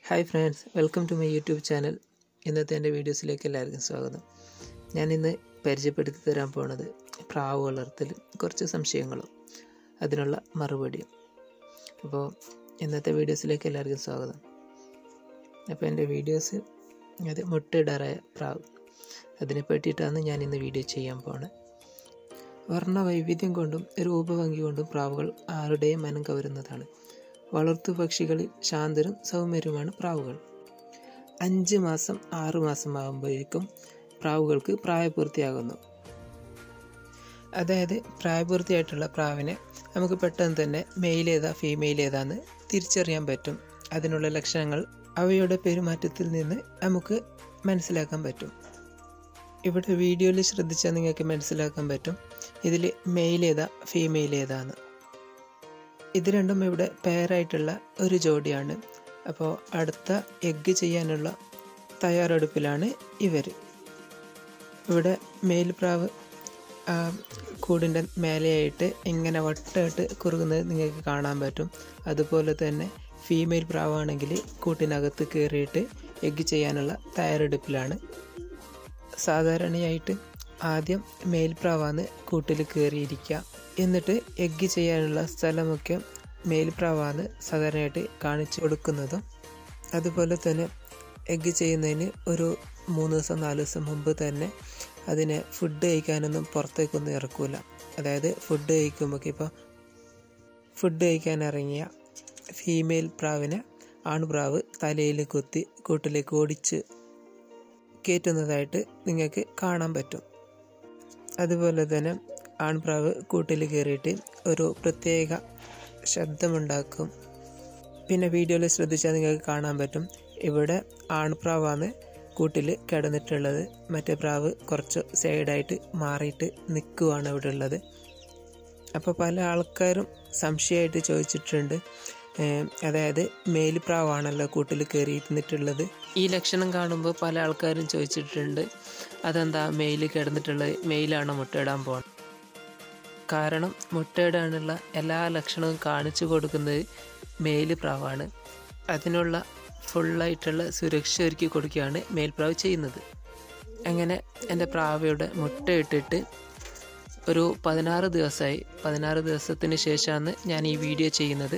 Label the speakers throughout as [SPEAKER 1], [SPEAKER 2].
[SPEAKER 1] hi friends welcome to my YouTube channel ഇന്നത്തെ എൻ്റെ വീഡിയോസിലേക്ക് എല്ലാവർക്കും സ്വാഗതം ഞാൻ ഇന്ന് പരിചയപ്പെടുത്തി തരാൻ പോണത് പ്രാവ് വളർത്തൽ കുറച്ച് സംശയങ്ങളും അതിനുള്ള മറുപടിയും അപ്പോൾ ഇന്നത്തെ വീഡിയോസിലേക്ക് എല്ലാവർക്കും സ്വാഗതം അപ്പോൾ എൻ്റെ വീഡിയോസ് അത് മുട്ടയിടാറായ പ്രാവ് അതിനെ പറ്റിയിട്ടാണ് ഞാൻ ഇന്ന് വീഡിയോ ചെയ്യാൻ പോണത് വർണ്ണ വൈവിധ്യം കൊണ്ടും രൂപഭംഗി കൊണ്ടും പ്രാവുകൾ ആരുടെയും മനം കവരുന്നതാണ് വളർത്തു പക്ഷികളിൽ ശാന്തരും സൗമ്യരുമാണ് പ്രാവുകൾ അഞ്ച് മാസം ആറു മാസം ആകുമ്പോഴേക്കും പ്രാവുകൾക്ക് പ്രായപൂർത്തിയാകുന്നു അതായത് പ്രായപൂർത്തിയായിട്ടുള്ള പ്രാവിനെ നമുക്ക് പെട്ടെന്ന് തന്നെ മെയിൽ ഏതാ ഫീമെയിൽ ഏതാന്ന് തിരിച്ചറിയാൻ പറ്റും അതിനുള്ള ലക്ഷണങ്ങൾ അവയുടെ പെരുമാറ്റത്തിൽ നിന്ന് നമുക്ക് മനസ്സിലാക്കാൻ പറ്റും ഇവിടെ വീഡിയോയിൽ ശ്രദ്ധിച്ചാൽ നിങ്ങൾക്ക് മനസ്സിലാക്കാൻ പറ്റും ഇതിൽ മെയിൽ ഏതാ ഫീമെയിൽ ഏതാന്ന് ഇത് രണ്ടും ഇവിടെ പെയറായിട്ടുള്ള ഒരു ജോഡിയാണ് അപ്പോൾ അടുത്ത എഗ്ഗ് ചെയ്യാനുള്ള തയ്യാറെടുപ്പിലാണ് ഇവർ ഇവിടെ മേൽപ്രാവ് കൂടിൻ്റെ മേലെയായിട്ട് ഇങ്ങനെ വട്ടമായിട്ട് കുറുകുന്നത് നിങ്ങൾക്ക് കാണാൻ പറ്റും അതുപോലെ തന്നെ ഫീമെയിൽ പ്രാവാണെങ്കിൽ കൂട്ടിനകത്ത് കയറിയിട്ട് എഗ്ഗ് ചെയ്യാനുള്ള തയ്യാറെടുപ്പിലാണ് സാധാരണയായിട്ട് ആദ്യം മേൽപ്രാവാന്ന് കൂട്ടിൽ കയറിയിരിക്കുക എന്നിട്ട് എഗ്ഗ് ചെയ്യാനുള്ള സ്ഥലമൊക്കെ മേൽപ്രാവാന്ന് സാധാരണയായിട്ട് കാണിച്ചു കൊടുക്കുന്നതും അതുപോലെ തന്നെ എഗ്ഗ് ചെയ്യുന്നതിന് ഒരു മൂന്ന് ദിവസം നാല് ദിവസം മുമ്പ് തന്നെ അതിനെ ഫുഡ് കഴിക്കാനൊന്നും പുറത്തേക്കൊന്നും ഇറക്കൂല അതായത് ഫുഡ് കഴിക്കുമ്പോൾ ഇപ്പോൾ ഫുഡ് കഴിക്കാൻ ഇറങ്ങിയ ഫീമെയിൽ പ്രാവിനെ ആൺപ്രാവ് തലയിൽ കുത്തി കൂട്ടിലേക്ക് ഓടിച്ച് കയറ്റുന്നതായിട്ട് നിങ്ങൾക്ക് കാണാൻ പറ്റും അതുപോലെ തന്നെ ആൺപ്രാവ് കൂട്ടിൽ കയറിയിട്ട് ഒരു പ്രത്യേക ശബ്ദമുണ്ടാക്കും പിന്നെ വീഡിയോയിൽ ശ്രദ്ധിച്ചാൽ നിങ്ങൾക്ക് കാണാൻ പറ്റും ഇവിടെ ആൺപ്രാവാണ് കൂട്ടിൽ കിടന്നിട്ടുള്ളത് മറ്റേ പ്രാവ് കുറച്ച് സൈഡായിട്ട് മാറിയിട്ട് നിൽക്കുവാണ് ഇവിടെ ഉള്ളത് അപ്പോൾ പല ആൾക്കാരും സംശയമായിട്ട് ചോദിച്ചിട്ടുണ്ട് അതായത് മേൽപ്രാവാണല്ലോ കൂട്ടിൽ കയറിയിരുന്നിട്ടുള്ളത് ഈ ലക്ഷണം കാണുമ്പോൾ പല ആൾക്കാരും ചോദിച്ചിട്ടുണ്ട് അതെന്താ മെയിൽ കിടന്നിട്ടുള്ളത് മെയിലാണോ മുട്ടയിടാൻ പോകണം കാരണം മുട്ടയിടാനുള്ള എല്ലാ ലക്ഷണവും കാണിച്ചു കൊടുക്കുന്നത് മെയിൽ പ്രാവാണ് അതിനുള്ള ഫുള്ളായിട്ടുള്ള സുരക്ഷ ഒരുക്കി കൊടുക്കുകയാണ് മേൽപ്രാവ് ചെയ്യുന്നത് അങ്ങനെ എൻ്റെ പ്രാവയുടെ മുട്ടയിട്ടിട്ട് ഒരു പതിനാറ് ദിവസമായി പതിനാറ് ദിവസത്തിന് ശേഷമാണ് ഞാൻ ഈ വീഡിയോ ചെയ്യുന്നത്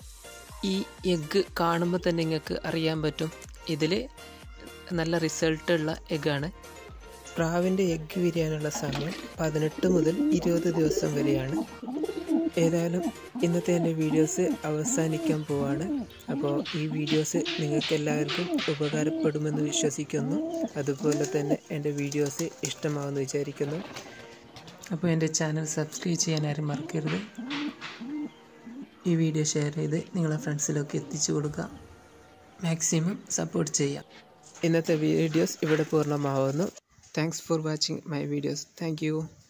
[SPEAKER 1] ഈ എഗ്ഗ് കാണുമ്പോൾ തന്നെ നിങ്ങൾക്ക് അറിയാൻ പറ്റും ഇതിൽ നല്ല റിസൾട്ടുള്ള എഗ്ഗാണ് പ്രാവിൻ്റെ എഗ്ഗ് വിരിയാനുള്ള സമയം പതിനെട്ട് മുതൽ ഇരുപത് ദിവസം വരെയാണ് ഏതായാലും ഇന്നത്തെ എൻ്റെ വീഡിയോസ് അവസാനിക്കാൻ പോവാണ് അപ്പോൾ ഈ വീഡിയോസ് നിങ്ങൾക്ക് എല്ലാവർക്കും ഉപകാരപ്പെടുമെന്ന് വിശ്വസിക്കുന്നു അതുപോലെ തന്നെ എൻ്റെ വീഡിയോസ് ഇഷ്ടമാവുമെന്ന് വിചാരിക്കുന്നു അപ്പോൾ എൻ്റെ ചാനൽ സബ്സ്ക്രൈബ് ചെയ്യാൻ ആരും മറക്കരുത് ഈ വീഡിയോ ഷെയർ ചെയ്ത് നിങ്ങളെ ഫ്രണ്ട്സിലൊക്കെ എത്തിച്ചു കൊടുക്കുക മാക്സിമം സപ്പോർട്ട് ചെയ്യാം ഇന്നത്തെ വീഡിയോസ് ഇവിടെ പൂർണ്ണമാവുന്നു thanks for watching my videos thank